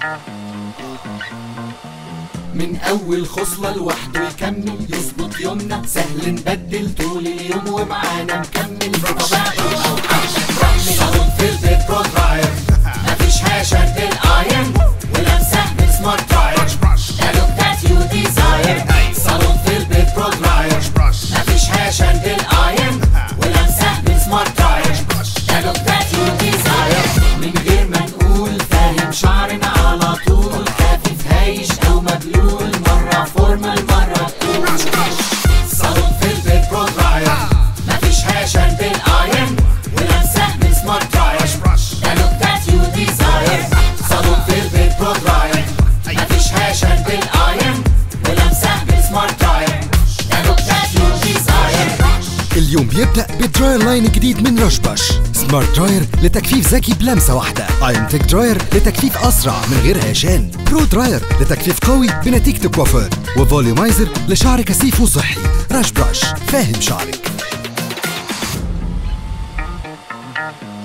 من اول خصلة لوحده يكمل يظبط يومنا سهل نبدل طول اليوم ومعانا مكمل بطبيعته او حاجة صالون في البيت برو دراير مفيش هاشة بالايرن ولمسة من سمارت تاير The look that you desire صالون في البيت برو دراير مفيش هاشة بالايرن ولمسة من سمارت تاير The look that you desire من غير ما نقول فاهم شعرنا على طول خفيف هايش او مبلول مرة فورمال مرة كول صالون في البيت برو دراير مفيش هاشة بالايرن ولمسة من سمارت تاير The look that you desire صالون في البيت برو دراير مفيش هاشة بالايرن ولمسة من سمارت تاير The look that you desire اليوم بيبدأ بدراير لاين جديد من رشبش سمارت دراير لتجفيف ذكي بلمسة واحدة ايمتك دراير لتجفيف أسرع من غير هشان برو دراير لتجفيف قوي بنتيجة الكوافير وفوليومايزر لشعر كثيف وصحي رش برش فاهم شعرك